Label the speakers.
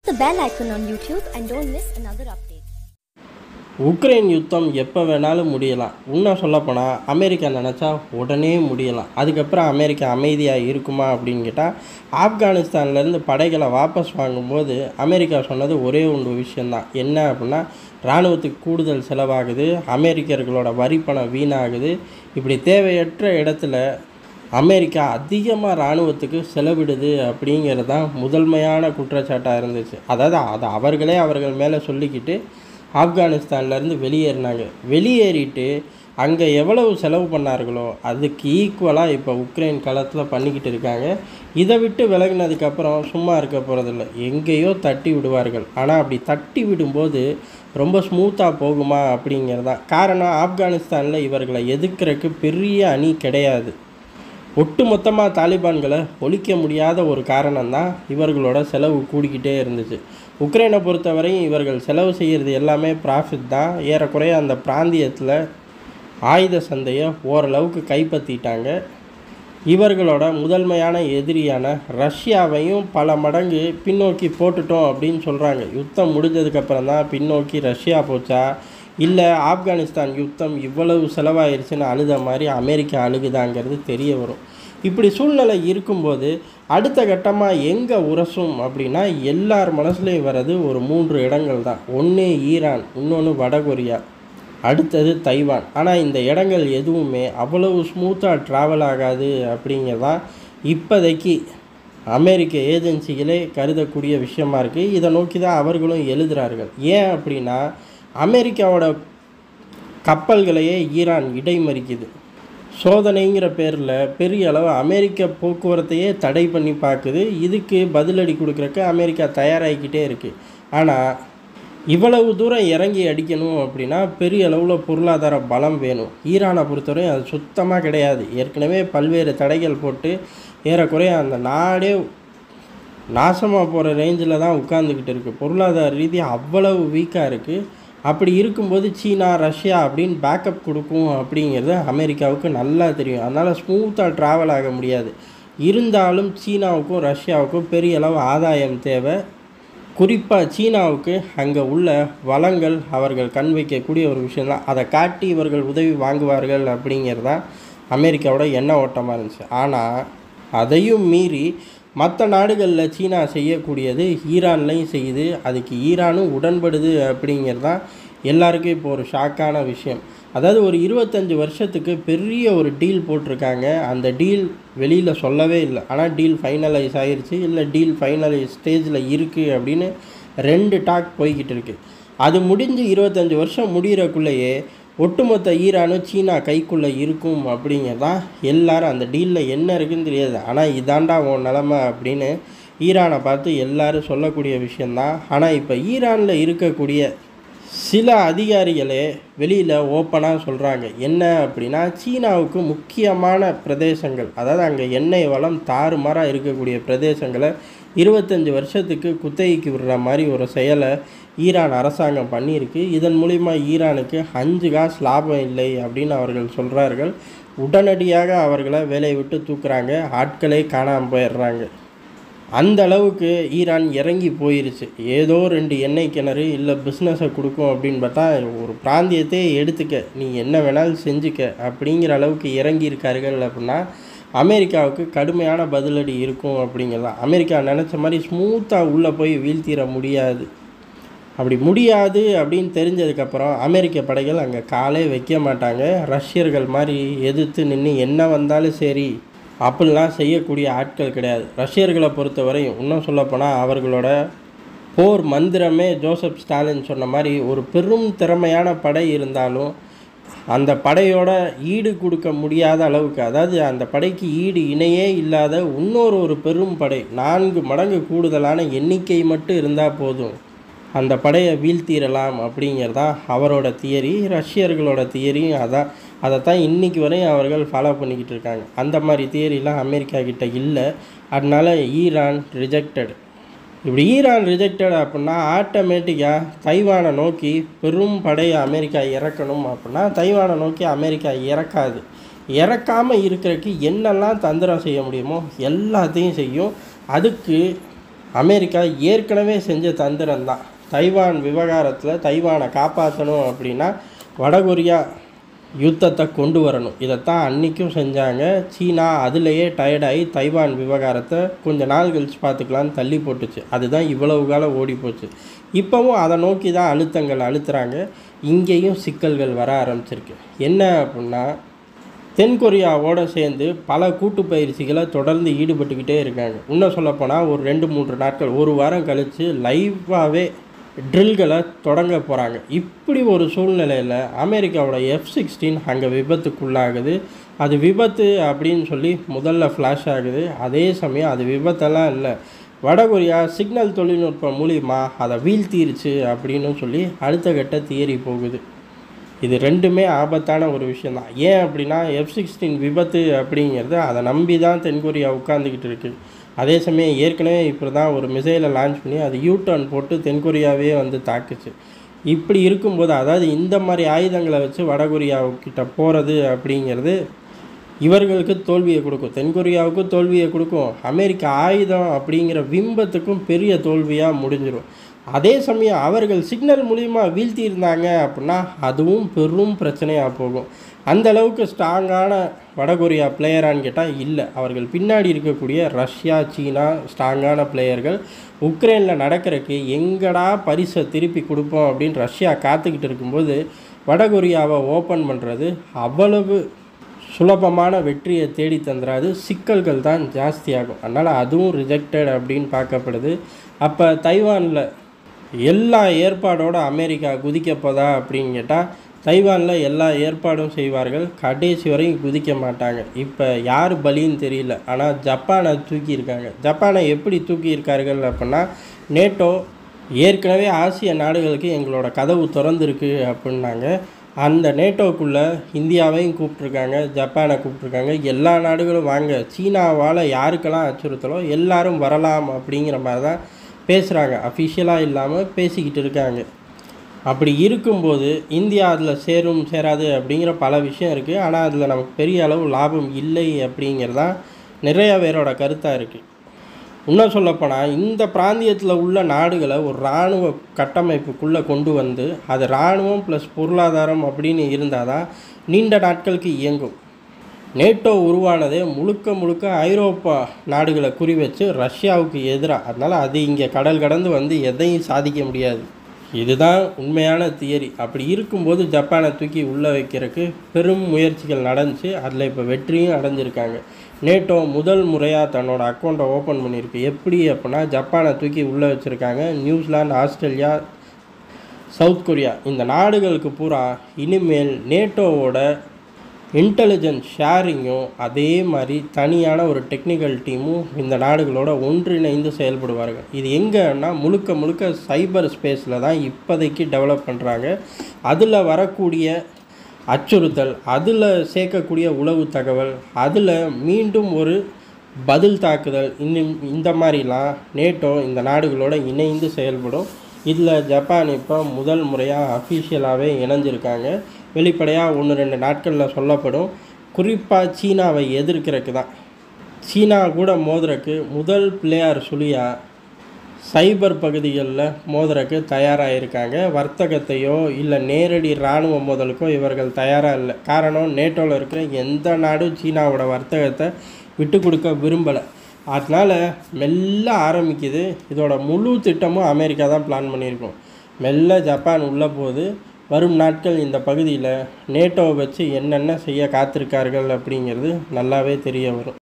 Speaker 1: the bell icon on YouTube and don't miss another update.
Speaker 2: Ukraine யுத்தம் எப்போ வேணாலும் முடியலாம் இன்னும் சொல்லப்போனால் அமெரிக்கா நினச்சா உடனே முடியலாம் அதுக்கப்புறம் அமெரிக்கா அமைதியாக இருக்குமா அப்படின்னு கேட்டால் ஆப்கானிஸ்தான்லேருந்து படைகளை வாபஸ் வாங்கும்போது அமெரிக்கா சொன்னது ஒரே ஒன்று விஷயந்தான் என்ன அப்படின்னா இராணுவத்துக்கு கூடுதல் செலவாகுது அமெரிக்கர்களோட வரி பணம் வீணாகுது இப்படி தேவையற்ற இடத்துல அமெரிக்கா அதிகமாக இராணுவத்துக்கு செலவிடுது அப்படிங்கிறது தான் முதன்மையான குற்றச்சாட்டாக இருந்துச்சு அதாவது அதை அவர்களே அவர்கள் மேலே சொல்லிக்கிட்டு ஆப்கானிஸ்தான்லேருந்து வெளியேறினாங்க வெளியேறிட்டு அங்கே எவ்வளவு செலவு பண்ணார்களோ அதுக்கு ஈக்குவலாக இப்போ உக்ரைன் களத்தில் பண்ணிக்கிட்டு இருக்காங்க இதை விட்டு விலகினதுக்கப்புறம் சும்மா இருக்க போகிறதில்ல எங்கேயோ தட்டி விடுவார்கள் ஆனால் அப்படி தட்டி விடும்போது ரொம்ப ஸ்மூத்தாக போகுமா அப்படிங்கிறது தான் காரணம் ஆப்கானிஸ்தானில் இவர்களை எதிர்க்கிறதுக்கு பெரிய அணி கிடையாது ஒட்டுமொத்தமாக தாலிபான்களை ஒழிக்க முடியாத ஒரு காரணம் தான் இவர்களோட செலவு கூடிக்கிட்டே இருந்துச்சு உக்ரைனை பொறுத்தவரையும் இவர்கள் செலவு செய்கிறது எல்லாமே ப்ராஃபிட் தான் ஏறக்குறைய அந்த பிராந்தியத்தில் ஆயுத சந்தையை ஓரளவுக்கு கைப்பற்றிட்டாங்க இவர்களோட முதன்மையான எதிரியான ரஷ்யாவையும் பல மடங்கு பின்னோக்கி போட்டுட்டோம் அப்படின்னு சொல்கிறாங்க யுத்தம் முடிஞ்சதுக்கப்புறம் தான் பின்னோக்கி ரஷ்யா போச்சா இல்லை ஆப்கானிஸ்தான் யுத்தம் இவ்வளவு செலவாயிருச்சுன்னு அழுத மாதிரி அமெரிக்கா அழுகுதாங்கிறது தெரிய வரும் இப்படி சூழ்நிலை இருக்கும்போது அடுத்த கட்டமாக எங்கே உரசும் அப்படின்னா எல்லார் மனசுலையும் வர்றது ஒரு மூன்று இடங்கள் தான் ஒன்று ஈரான் இன்னொன்று வடகொரியா அடுத்தது தைவான் ஆனால் இந்த இடங்கள் எதுவுமே அவ்வளவு ஸ்மூத்தாக ட்ராவல் ஆகாது அப்படிங்கிறதான் இப்போதைக்கு அமெரிக்க ஏஜென்சிகளே கருதக்கூடிய விஷயமா இருக்குது இதை நோக்கி தான் அவர்களும் எழுதுகிறார்கள் ஏன் அப்படின்னா அமெரிக்காவோட கப்பல்களையே ஈரான் இடைமறிக்குது சோதனைங்கிற பேரில் பெரிய அளவு அமெரிக்க போக்குவரத்தையே தடை பண்ணி பார்க்குது இதுக்கு பதிலடி கொடுக்குறக்கு அமெரிக்கா தயாராகிக்கிட்டே இருக்குது ஆனால் இவ்வளவு தூரம் இறங்கி அடிக்கணும் அப்படின்னா பெரிய அளவில் பொருளாதார பலம் வேணும் ஈரானை பொறுத்தவரை அது சுத்தமாக கிடையாது ஏற்கனவே பல்வேறு தடைகள் போட்டு ஏறக்குறைய அந்த நாடே நாசமாக போகிற ரேஞ்சில் தான் உட்காந்துக்கிட்டு இருக்குது பொருளாதார ரீதியாக அவ்வளவு வீக்காக இருக்குது அப்படி இருக்கும்போது சீனா ரஷ்யா அப்படின்னு பேக்கப் கொடுக்கும் அப்படிங்கிறது அமெரிக்காவுக்கு நல்லா தெரியும் அதனால் ஸ்மூத்தாக ட்ராவல் ஆக முடியாது இருந்தாலும் சீனாவுக்கும் ரஷ்யாவுக்கும் பெரிய அளவு ஆதாயம் தேவை குறிப்பாக சீனாவுக்கு அங்கே உள்ள வளங்கள் அவர்கள் கண் வைக்கக்கூடிய ஒரு விஷயம்தான் அதை காட்டி இவர்கள் உதவி வாங்குவார்கள் அப்படிங்கிறது தான் அமெரிக்காவோட எண்ண ஓட்டமாக இருந்துச்சு ஆனால் அதையும் மீறி மற்ற நாடுகளில் சீனா செய்யக்கூடியது ஈரான்லையும் செய்யுது அதுக்கு ஈரானும் உடன்படுது அப்படிங்கிறது தான் எல்லாருக்கும் இப்போ ஒரு ஷாக்கான விஷயம் அதாவது ஒரு இருபத்தஞ்சி வருஷத்துக்கு பெரிய ஒரு டீல் போட்டிருக்காங்க அந்த டீல் வெளியில் சொல்லவே இல்லை ஆனால் டீல் ஃபைனலைஸ் ஆகிருச்சு இல்லை டீல் ஃபைனலைஸ் ஸ்டேஜில் இருக்குது அப்படின்னு ரெண்டு டாக் போய்கிட்டு இருக்குது அது முடிஞ்சு இருபத்தஞ்சி வருஷம் முடிகிறக்குள்ளேயே ஒட்டுமொத்த ஈரானும் சீனா கைக்குள்ளே இருக்கும் அப்படிங்கிறதான் எல்லாரும் அந்த டீலில் என்ன இருக்குன்னு தெரியாது ஆனால் இதாண்டா உன் நிலமை அப்படின்னு ஈரானை பார்த்து எல்லாரும் சொல்லக்கூடிய விஷயந்தான் ஆனால் இப்போ ஈரானில் இருக்கக்கூடிய சில அதிகாரிகளே வெளியில் ஓப்பனாக சொல்கிறாங்க என்ன அப்படின்னா சீனாவுக்கு முக்கியமான பிரதேசங்கள் அதாவது அங்கே எண்ணெய் வளம் தாறுமாறாக இருக்கக்கூடிய பிரதேசங்களை இருபத்தஞ்சி வருஷத்துக்கு குத்தகைக்கு விடுற மாதிரி ஒரு செயலை ஈரான் அரசாங்கம் பண்ணியிருக்கு இதன் மூலிமா ஈரானுக்கு அஞ்சு காசு லாபம் இல்லை அப்படின்னு அவர்கள் சொல்கிறார்கள் உடனடியாக அவர்களை வேலையை விட்டு தூக்குறாங்க ஆட்களே காணாமல் போயிடுறாங்க அந்த அளவுக்கு ஈரான் இறங்கி போயிருச்சு ஏதோ ரெண்டு எண்ணெய் கிணறு இல்லை பிஸ்னஸை கொடுக்கும் அப்படின்னு பார்த்தா ஒரு பிராந்தியத்தை எடுத்துக்க நீ என்ன வேணாலும் செஞ்சுக்க அப்படிங்கிற அளவுக்கு இறங்கி இருக்கார்கள் அப்படின்னா அமெரிக்காவுக்கு கடுமையான பதிலடி இருக்கும் அப்படிங்கிறதான் அமெரிக்கா நினச்ச மாதிரி ஸ்மூத்தாக உள்ளே போய் வீழ்த்திட முடியாது அப்படி முடியாது அப்படின்னு தெரிஞ்சதுக்கப்புறம் அமெரிக்க படைகள் அங்கே காலே வைக்க மாட்டாங்க ரஷ்யர்கள் மாதிரி எதிர்த்து நின்று என்ன வந்தாலும் சரி அப்படிலாம் செய்யக்கூடிய ஆட்கள் கிடையாது ரஷ்யர்களை பொறுத்தவரையும் இன்னும் சொல்லப்போனால் அவர்களோட போர் மந்திரமே ஜோசப் ஸ்டாலின் சொன்ன மாதிரி ஒரு பெரும் திறமையான படை இருந்தாலும் அந்த படையோட ஈடு கொடுக்க முடியாத அளவுக்கு அதாவது அந்த படைக்கு ஈடு இணையே இல்லாத இன்னொரு ஒரு பெரும் படை நான்கு மடங்கு கூடுதலான எண்ணிக்கை மட்டும் இருந்தால் போதும் அந்த படையை வீழ்த்திடலாம் அப்படிங்கிறதான் அவரோட தியரி ரஷ்யர்களோட தியரியும் அதான் அதைத்தான் இன்றைக்கி வரையும் அவர்கள் ஃபாலோ பண்ணிக்கிட்டு இருக்காங்க அந்த மாதிரி தியரிலாம் அமெரிக்கா கிட்ட இல்லை அதனால ஈரான் ரிஜெக்டட் இப்படி ஈரான் ரிஜெக்டட் அப்படின்னா ஆட்டோமேட்டிக்காக தைவானை நோக்கி பெரும் படையை அமெரிக்கா இறக்கணும் அப்படின்னா தைவானை நோக்கி அமெரிக்கா இறக்காது இறக்காமல் இருக்கிறதுக்கு என்னெல்லாம் தந்திரம் செய்ய முடியுமோ எல்லாத்தையும் செய்யும் அதுக்கு அமெரிக்கா ஏற்கனவே செஞ்ச தந்திரம் தான் தைவான் விவகாரத்தில் தைவானை காப்பாற்றணும் அப்படின்னா வடகொரியா யுத்தத்தை கொண்டு வரணும் இதைத்தான் அன்றைக்கும் செஞ்சாங்க சீனா அதுலேயே டயர்டாகி தைவான் விவகாரத்தை கொஞ்ச நாள் கழித்து பார்த்துக்கலான்னு தள்ளி போட்டுச்சு அதுதான் இவ்வளவு காலம் ஓடி போச்சு இப்போவும் அதை நோக்கி தான் அழுத்தங்கள் அழுத்துறாங்க இங்கேயும் சிக்கல்கள் வர ஆரம்பிச்சிருக்கு என்ன அப்படின்னா தென்கொரியாவோட சேர்ந்து பல கூட்டு பயிற்சிகளை தொடர்ந்து ஈடுபட்டுக்கிட்டே இருக்காங்க இன்னும் சொல்லப்போனால் ஒரு ரெண்டு மூன்று நாட்கள் ஒரு வாரம் கழித்து லைவாகவே ட்ரில்களை தொடங்க போகிறாங்க இப்படி ஒரு சூழ்நிலையில் அமெரிக்காவோட எஃப் சிக்ஸ்டீன் அங்கே விபத்துக்குள்ளாகுது அது விபத்து அப்படின்னு சொல்லி முதல்ல ஃப்ளாஷ் ஆகுது அதே சமயம் அது விபத்தெல்லாம் இல்லை வடகொரியா சிக்னல் தொழில்நுட்பம் மூலிமா அதை வீழ்த்திருச்சு அப்படின்னு சொல்லி அடுத்த கட்ட தியரி போகுது இது ரெண்டுமே ஆபத்தான ஒரு விஷயந்தான் ஏன் அப்படின்னா எஃப் சிக்ஸ்டீன் விபத்து அப்படிங்கிறது அதை நம்பி தான் தென்கொரியா உட்காந்துக்கிட்டு இருக்கு அதே சமயம் ஏற்கனவே இப்படி தான் ஒரு மிசைலை லான்ச் பண்ணி அது யூ டர்ன் போட்டு தென்கொரியாவே வந்து தாக்குச்சு இப்படி இருக்கும்போது அதாவது இந்த மாதிரி ஆயுதங்களை வச்சு வடகொரியாவுக்கிட்ட போகிறது அப்படிங்கிறது இவர்களுக்கு தோல்வியை கொடுக்கும் தென்கொரியாவுக்கு தோல்வியை கொடுக்கும் அமெரிக்க ஆயுதம் அப்படிங்கிற விம்பத்துக்கும் பெரிய தோல்வியாக முடிஞ்சிடும் அதே சமயம் அவர்கள் சிக்னல் மூலிமா வீழ்த்தி இருந்தாங்க அப்படின்னா அதுவும் பெரும் பிரச்சனையாக போகும் அந்த அளவுக்கு ஸ்ட்ராங்கான வடகொரியா பிளேயரான்னு கேட்டால் இல்லை அவர்கள் பின்னாடி இருக்கக்கூடிய ரஷ்யா சீனா ஸ்ட்ராங்கான பிளேயர்கள் உக்ரைனில் நடக்கிறதுக்கு எங்கடா பரிசை திருப்பி கொடுப்போம் அப்படின்னு ரஷ்யா காத்துக்கிட்டு இருக்கும்போது வடகொரியாவை ஓப்பன் பண்ணுறது அவ்வளவு சுலபமான வெற்றியை தேடி தந்துடாது சிக்கல்கள் தான் ஜாஸ்தியாகும் அதனால் அதுவும் ரிஜெக்டட் அப்படின்னு பார்க்கப்படுது அப்போ தைவானில் எல்லா ஏற்பாடோட அமெரிக்கா குதிக்கப்போதா அப்படின்னு கேட்டால் தைவானில் எல்லா ஏற்பாடும் செய்வார்கள் கடைசி வரையும் குதிக்க மாட்டாங்க இப்போ யார் பலின்னு தெரியல ஆனால் ஜப்பானை தூக்கியிருக்காங்க ஜப்பானை எப்படி தூக்கியிருக்கார்கள் அப்படின்னா நேட்டோ ஏற்கனவே ஆசிய நாடுகளுக்கு எங்களோட கதவு திறந்துருக்கு அப்படின்னாங்க அந்த நேட்டோக்குள்ளே இந்தியாவையும் கூப்பிட்ருக்காங்க ஜப்பானை கூப்பிட்ருக்காங்க எல்லா நாடுகளும் வாங்க சீனாவால் யாருக்கெல்லாம் அச்சுறுத்தலோ எல்லாரும் வரலாம் அப்படிங்கிற மாதிரி தான் பேசுகிறாங்க அஃபிஷியலாக இல்லாமல் பேசிக்கிட்டு இருக்காங்க அப்படி இருக்கும்போது இந்தியா அதில் சேரும் சேராது அப்படிங்கிற பல விஷயம் இருக்குது ஆனால் அதில் நமக்கு பெரிய அளவு லாபம் இல்லை அப்படிங்கிறதான் நிறைய பேரோட கருத்தாக இருக்குது இன்னும் சொல்லப்போனால் இந்த பிராந்தியத்தில் உள்ள நாடுகளை ஒரு இராணுவ கட்டமைப்புக்குள்ளே கொண்டு வந்து அது இராணுவம் ப்ளஸ் பொருளாதாரம் அப்படின்னு இருந்தால் தான் நீண்ட நாட்களுக்கு இயங்கும் நேட்டோ உருவானதே முழுக்க முழுக்க ஐரோப்பா நாடுகளை குறி வச்சு ரஷ்யாவுக்கு எதிராக அதனால் அது இங்கே கடல் கடந்து வந்து எதையும் சாதிக்க முடியாது இதுதான் உண்மையான தியரி அப்படி இருக்கும்போது ஜப்பானை தூக்கி உள்ளே வைக்கிறதுக்கு பெரும் முயற்சிகள் நடந்துச்சு அதில் இப்போ வெற்றியும் அடைஞ்சிருக்காங்க நேட்டோ முதல் முறையாக தன்னோட அக்கௌண்ட்டை ஓப்பன் பண்ணியிருக்கு எப்படி அப்படின்னா ஜப்பானை தூக்கி உள்ளே வச்சுருக்காங்க நியூசிலாந்து ஆஸ்திரேலியா சவுத் கொரியா இந்த நாடுகளுக்கு பூரா இனிமேல் நேட்டோவோட இன்டெலிஜென்ஸ் ஷேரிங்கும் அதே மாதிரி தனியான ஒரு டெக்னிக்கல் டீமும் இந்த நாடுகளோட ஒன்றிணைந்து செயல்படுவார்கள் இது எங்கன்னா முழுக்க முழுக்க சைபர் ஸ்பேஸில் தான் இப்போதைக்கு டெவலப் பண்ணுறாங்க அதில் வரக்கூடிய அச்சுறுத்தல் அதில் சேர்க்கக்கூடிய உளவு தகவல் அதில் மீண்டும் ஒரு பதில் தாக்குதல் இன்னும் இந்த மாதிரிலாம் நேட்டோ இந்த நாடுகளோட இணைந்து செயல்படும் இதில் ஜப்பான் இப்போ முதல் முறையாக அஃபிஷியலாகவே இணைஞ்சிருக்காங்க வெளிப்படையாக ஒன்று ரெண்டு நாட்களில் சொல்லப்படும் குறிப்பாக சீனாவை எதிர்க்கிறதுக்கு தான் சீனா கூட மோதுறக்கு முதல் பிளேயர் சுழியா சைபர் பகுதிகளில் மோதுறக்கு தயாராக இருக்காங்க வர்த்தகத்தையோ இல்லை நேரடி இராணுவ மோதலுக்கோ இவர்கள் தயாராக இல்லை காரணம் நேட்டோவில் இருக்கிற எந்த நாடும் சீனாவோட வர்த்தகத்தை விட்டு கொடுக்க விரும்பலை அதனால் மெல்ல ஆரம்பிக்குது இதோட முழு திட்டமும் அமெரிக்கா தான் பிளான் பண்ணியிருக்கோம் மெல்ல ஜப்பான் உள்ளே போகுது வரும் நாட்கள் இந்த பகுதியில் நேட்டோவை வச்சு என்னென்ன செய்ய காத்திருக்கார்கள் அப்படிங்கிறது நல்லாவே தெரிய வரும்